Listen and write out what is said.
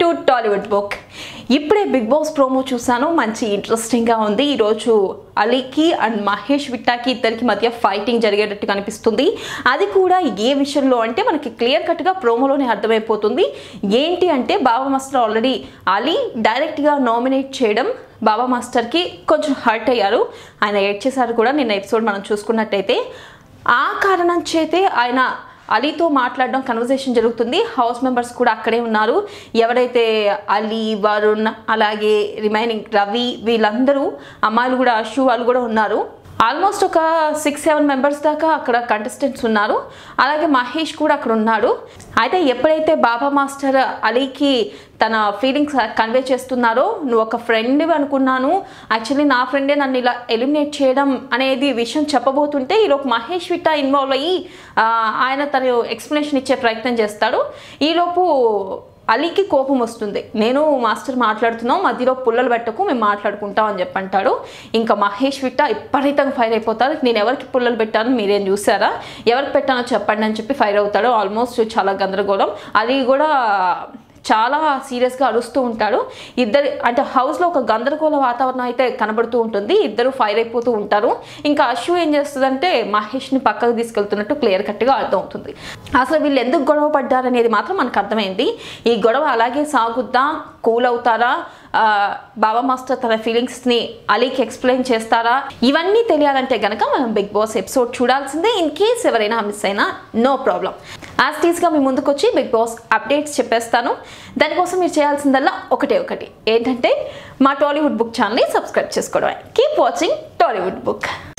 Tollywood book ఇప్పుడే Big Boss promo చూసాను మంచి ఇంట్రెస్టింగ్గా ఉంది ఈరోజు అలీకి అండ్ మహేష్ విట్టాకి ఇద్దరికి మధ్య ఫైటింగ్ జరిగేటట్టు కనిపిస్తుంది అది కూడా ఏ విషయంలో అంటే మనకి క్లియర్ కట్గా ప్రోమోలోనే అర్థమైపోతుంది ఏంటి అంటే బాబా మాస్టర్ ఆల్రెడీ అలీ డైరెక్ట్గా నామినేట్ చేయడం బాబా మాస్టర్కి కొంచెం హర్ట్ అయ్యారు ఆయన ఏడ్ చేశారు కూడా నిన్న ఎపిసోడ్ మనం చూసుకున్నట్టయితే ఆ కారణం చేతే ఆయన అలీతో మాట్లాడడం కన్వర్జేషన్ జరుగుతుంది హౌస్ మెంబర్స్ కూడా అక్కడే ఉన్నారు ఎవరైతే అలీ వరుణ్ అలాగే రిమైనింగ్ రవి వీళ్ళందరూ అమ్మాయిలు కూడా అశు వాళ్ళు కూడా ఉన్నారు ఆల్మోస్ట్ ఒక సిక్స్ సెవెన్ మెంబర్స్ దాకా అక్కడ కంటెస్టెంట్స్ ఉన్నారు అలాగే మహేష్ కూడా అక్కడ ఉన్నాడు అయితే ఎప్పుడైతే బాబా మాస్టర్ అలీకి తన ఫీలింగ్స్ కన్వే చేస్తున్నారో నువ్వు ఒక ఫ్రెండ్ అనుకున్నాను యాక్చువల్లీ నా ఫ్రెండే నన్ను ఇలా ఎలిమినేట్ చేయడం అనేది విషయం చెప్పబోతుంటే ఈలోపు మహేష్ విట్టా ఇన్వాల్వ్ అయ్యి ఆ, ఆయన తను ఎక్స్ప్లెనేషన్ ఇచ్చే ప్రయత్నం చేస్తాడు ఈలోపు అలీకి కోపం వస్తుంది నేను మాస్టర్ మాట్లాడుతున్నాం మధ్యలో పుల్లలు పెట్టకు మేము మాట్లాడుకుంటాం అని చెప్పి అంటాడు ఇంకా మహేష్ విట్ట విపరీతంగా ఫైర్ అయిపోతారు నేను ఎవరికి పుల్లలు పెట్టాను మీరేం చూసారా ఎవరికి పెట్టానో చెప్పండి అని చెప్పి ఫైర్ అవుతాడు ఆల్మోస్ట్ చాలా గందరగోళం అది కూడా చాలా సీరియస్గా అరుస్తూ ఉంటాడు ఇద్దరు అంటే హౌస్లో ఒక గందరగోళ వాతావరణం అయితే కనబడుతూ ఉంటుంది ఇద్దరు ఫైర్ అయిపోతూ ఉంటారు ఇంకా అశు ఏం చేస్తుందంటే మహేష్ని పక్కకు తీసుకెళ్తున్నట్టు క్లియర్ కట్గా అర్థమవుతుంది అసలు వీళ్ళు ఎందుకు గొడవ పడ్డారనేది మాత్రం మనకు అర్థమైంది ఈ గొడవ అలాగే సాగుద్దా కూల్ అవుతారా ఆ, బాబా మాస్టర్ తన ఫీలింగ్స్ని అలీకి ఎక్స్ప్లెయిన్ చేస్తారా ఇవన్నీ తెలియాలంటే గనక మనం బిగ్ బాస్ ఎపిసోడ్ చూడాల్సిందే ఇన్ కేస్ ఎవరైనా మిస్ అయినా నో ప్రాబ్లం యాజ్ టీస్గా మీ ముందుకు వచ్చి బిగ్ బాస్ అప్డేట్స్ చెప్పేస్తాను దానికోసం మీరు చేయాల్సిందల్లా ఒకటే ఒకటి ఏంటంటే మా టాలీవుడ్ బుక్ ఛానల్ని సబ్స్క్రైబ్ చేసుకోవడమే కీప్ వాచింగ్ టాలీవుడ్ బుక్